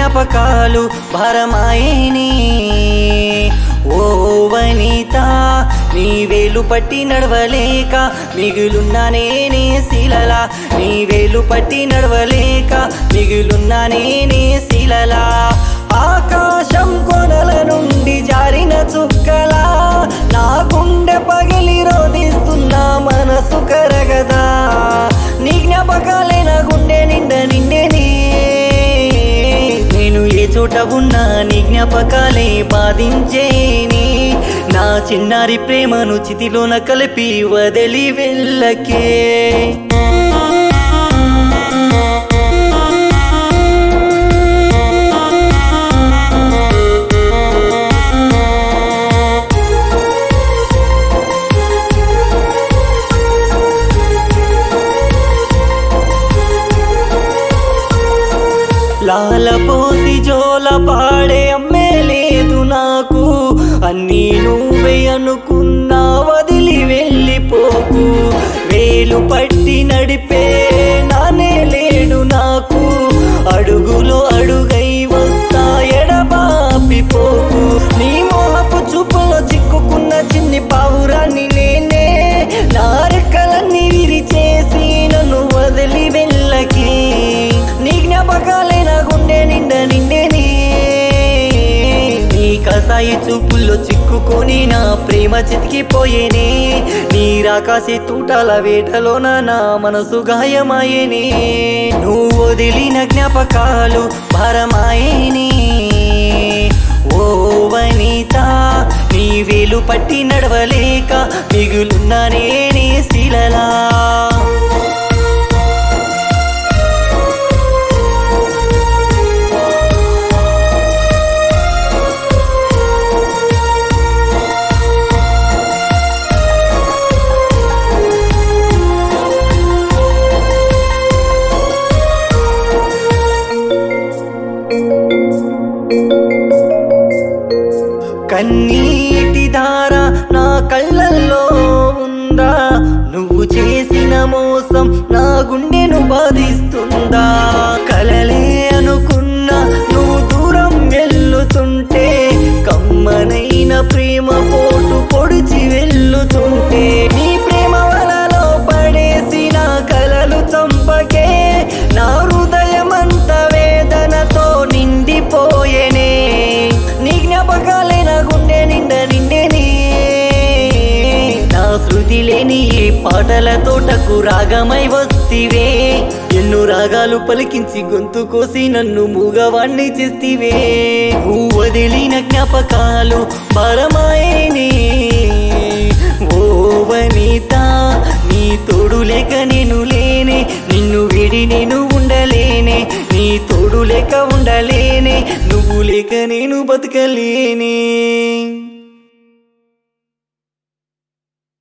జ్ఞాపకాలు భారమాయేని ఓ వనిత నీ వేలు పట్టి నడవలేక మిగులున్నా నేనే శిలలా నీ వేలు పట్టి నడవలేక మిగులున్నా నేనే శిలలా ఆకాశం కొనల నుండి జారిన చుక్కలా నా గుండె పగిలి రోధిస్తున్నా మనసు కరగదా నీ జ్ఞాపకాలే నా గుండె నిండ నిండేని నేను ఏ చోట ఉన్నా నీ జ్ఞాపకాలే బాధించేని నా చిన్నారి ప్రేమను చితిలోన కలిపి వదిలి వెళ్ళకే లాల పోసి జోల పాడే అమ్మే లేదు నాకు అన్నీ నువ్వే అనుకున్నా వదిలి వెళ్ళిపోకు వేలు పట్టి నడిపే నానే లేడు నాకు అడుగులో అడుగై వస్తా ఎడబాపిపోకు నీ మోహపు చూపులో చిక్కుకున్న చిన్ని పావురాన్ని నేనే నా రెక్కలన్నీ విరిచేసి నన్ను వదిలి వెళ్ళకి నీ జ్ఞాపకాలే నా గుండె నిండా నిండేని నీ కసాయి చూపుల్లో చిక్కుకొని నా ప్రేమ చితికిపోయేనే నీ రాకాసి తూటాల వేటలోన నా మనసు గాయమాయేనే నువ్వు వదిలిన జ్ఞాపకాలు భారమాయేనే ఓ వనిత నీ వేలు పట్టి నడవలేక మిగులున్నా నేనే శిలలా కన్నీటి ధార నా కళ్ళల్లో ఉందా నువ్వు చేసిన మోసం నా గుండెను బాధిస్తుందా కలలే అనుకున్నా నువ్వు దూరం వెళ్ళుతుంటే కమ్మనైన ప్రేమ పోటు పొడిచి వెళ్ళుతుంటే నీ ప్రేమ వలలో పడేసిన కలలు చంపకే నా హృదయమంత వేదనతో నిండిపోయేనే నీ జ్ఞాపకాలే నా గుండె నిండ నిండేని నా శృతి లేని ఈ పాటల తోటకు రాగమై వస్తివే ఎన్నో రాగాలు పలికించి గొంతు కోసి నన్ను మూగవాణ్ణి చేస్తివే నువ్వు వదిలిన జ్ఞాపకాలు భారమాయేనే ఓ వనిత నీ తోడు లేక నేను లేనే నిన్ను విడి నేను ఉండలేనే నీ తోడు లేక ఉండలేనే నువ్వు లేక నేను బతకలేనే